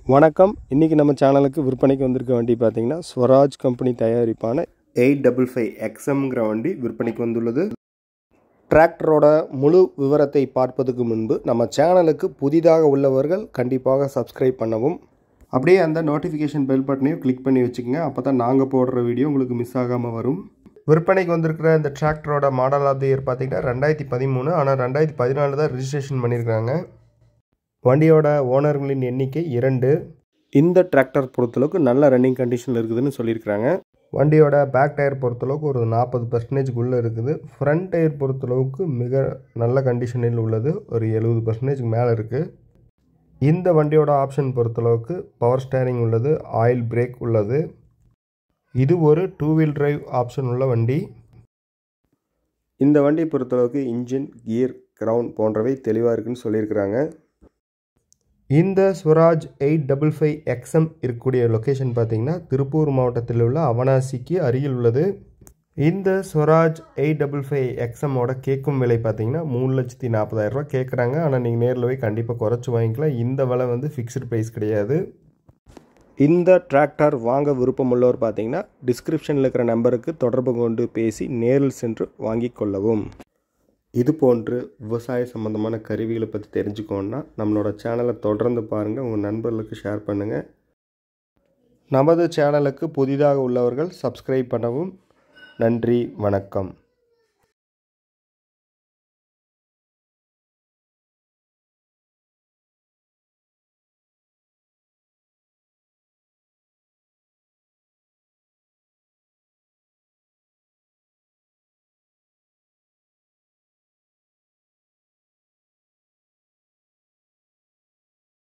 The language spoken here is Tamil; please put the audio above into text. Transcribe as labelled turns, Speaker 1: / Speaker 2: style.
Speaker 1: வணக்கம் இன்றைக்கி நம்ம சேனலுக்கு விற்பனைக்கு வந்திருக்க வண்டி பார்த்தீங்கன்னா ஸ்வராஜ் கம்பெனி தயாரிப்பான எயிட் டபுள் ஃபைவ் எக்ஸ்எம்ங்கிற வண்டி விற்பனைக்கு வந்துள்ளது டிராக்டரோட முழு விவரத்தை பார்ப்பதுக்கு முன்பு நம்ம சேனலுக்கு புதிதாக உள்ளவர்கள் கண்டிப்பாக சப்ஸ்கிரைப் பண்ணவும் அப்படியே அந்த நோட்டிஃபிகேஷன் பெல் பட்டனையும் கிளிக் பண்ணி வச்சுக்கோங்க அப்போ தான் நாங்கள் போடுற வீடியோ உங்களுக்கு மிஸ் ஆகாமல் வரும் விற்பனைக்கு வந்திருக்கிற இந்த டிராக்டரோட மாடல் ஆஃப் தி இயர் பார்த்தீங்கன்னா ரெண்டாயிரத்தி பதிமூணு ஆனால் ரெண்டாயிரத்தி பதினாலு தான் ரிஜிஸ்ட்ரேஷன் பண்ணியிருக்காங்க வண்டியோட ஓனர்களின் எண்ணிக்கை இரண்டு இந்த டிராக்டர் பொறுத்தளவுக்கு நல்ல ரன்னிங் கண்டிஷனில் இருக்குதுன்னு சொல்லியிருக்கிறாங்க வண்டியோட பேக் டயர் பொறுத்தளவுக்கு ஒரு நாற்பது பர்சன்டேஜ்க்குள்ளே இருக்குது ஃப்ரண்ட் டயர் பொறுத்தளவுக்கு மிக நல்ல கண்டிஷனில் உள்ளது ஒரு எழுபது பர்சன்டேஜ்க்கு மேலே இருக்குது இந்த வண்டியோட ஆப்ஷன் பொறுத்தளவுக்கு பவர் ஸ்டேரிங் உள்ளது ஆயில் பிரேக் உள்ளது இது ஒரு டூ வீல் டிரைவ் ஆப்ஷன் உள்ள வண்டி இந்த வண்டி பொறுத்தளவுக்கு இன்ஜின் கியர் கிரவுண்ட் போன்றவை தெளிவாக இருக்குன்னு சொல்லியிருக்கிறாங்க இந்த Swaraj eight double five XM இருக்கக்கூடிய லொக்கேஷன் பார்த்தீங்கன்னா திருப்பூர் மாவட்டத்தில் உள்ள அவனாசிக்கு அருகில் உள்ளது இந்த ஸ்வராஜ் எயிட் டபுள் ஃபைவ் எக்ஸ்எம்மோட கேட்கும் விலை பார்த்தீங்கன்னா மூணு லட்சத்தி நாற்பதாயிரரூபா கேட்குறாங்க ஆனால் நீங்கள் நேரில் போய் கண்டிப்பாக குறைச்சி வாங்கிக்கலாம் இந்த விலை வந்து ஃபிக்ஸ்டு ப்ரைஸ் கிடையாது இந்த டிராக்டர் வாங்க விருப்பமுள்ளவர் பார்த்தீங்கன்னா டிஸ்கிரிப்ஷனில் இருக்கிற நம்பருக்கு தொடர்பு கொண்டு பேசி நேரில் சென்று வாங்கி கொள்ளவும் இது போன்று விவசாய சம்மந்தமான கருவிகளை பற்றி தெரிஞ்சுக்கோன்னா நம்மளோட சேனலை தொடர்ந்து பாருங்கள் உங்கள் நண்பர்களுக்கு ஷேர் பண்ணுங்கள் நமது சேனலுக்கு புதிதாக உள்ளவர்கள் சப்ஸ்கிரைப் பண்ணவும் நன்றி வணக்கம்